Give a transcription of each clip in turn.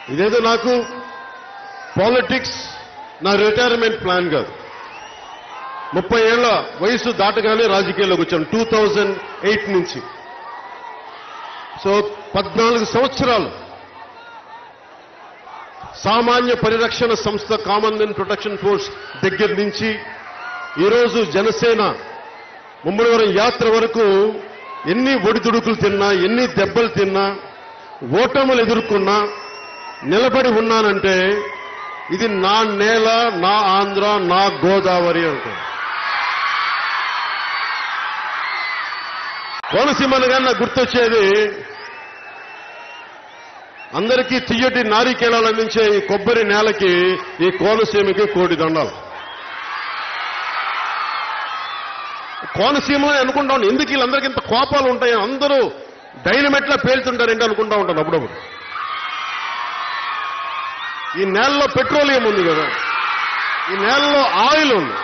ఇదేదో నాకు పాలిటిక్స్ నా రిటైర్మెంట్ ప్లాన్ కాదు ముప్పై ఏళ్ల వయసు దాటగానే రాజకీయాల్లోకి వచ్చాను టూ థౌజండ్ ఎయిట్ నుంచి సో పద్నాలుగు సంవత్సరాలు సామాన్య పరిరక్షణ సంస్థ కామన్వెల్త్ ప్రొటెక్షన్ ఫోర్స్ దగ్గర నుంచి ఈరోజు జనసేన ముమ్మడివరం యాత్ర వరకు ఎన్ని ఒడిదుడుకులు తిన్నా ఎన్ని దెబ్బలు తిన్నా ఓటములు ఎదుర్కొన్నా నిలబడి ఉన్నానంటే ఇది నా నేల నా ఆంధ్ర నా గోదావరి అంటారు కోనసీమలుగా నాకు గుర్తొచ్చేది అందరికీ తీయటి నారికేళాలు అందించే ఈ కొబ్బరి నేలకి ఈ కోనసీమకి కోటి దండాలు కోనసీమ అని అనుకుంటా ఉంటాను ఎందుకు వీళ్ళందరికీ ఇంత కోపాలు ఉంటాయి అందరూ డైనమెట్లా పేలుతుంటారేంటి అనుకుంటా ఉంటాను అప్పుడప్పుడు ఈ నేలలో పెట్రోలియం ఉంది కదా ఈ నేలలో ఆయిల్ ఉంది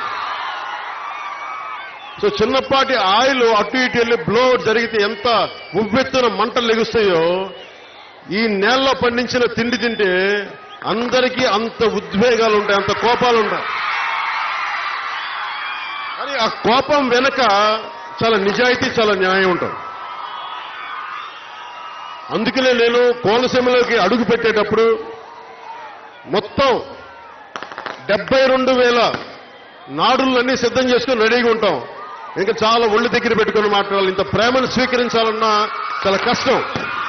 సో చిన్నపాటి ఆయిల్ అటు ఇటు వెళ్ళి బ్లో జరిగితే ఎంత ఉవ్వెత్తున మంటలు లెగుస్తాయో ఈ నేలలో పండించిన తిండి తింటే అందరికీ అంత ఉద్వేగాలు ఉంటాయి అంత కోపాలు ఉంటాయి కానీ ఆ కోపం వెనక చాలా నిజాయితీ చాలా న్యాయం ఉంటుంది అందుకనే నేను కోనసీమలోకి అడుగు పెట్టేటప్పుడు మొత్తం డెబ్బై రెండు వేల నాడులన్నీ సిద్ధం చేసుకుని రెడీగా ఉంటాం ఇంకా చాలా ఒళ్ళు దగ్గర పెట్టుకుని మాట్లాడాలి ఇంత ప్రేమను స్వీకరించాలన్నా చాలా కష్టం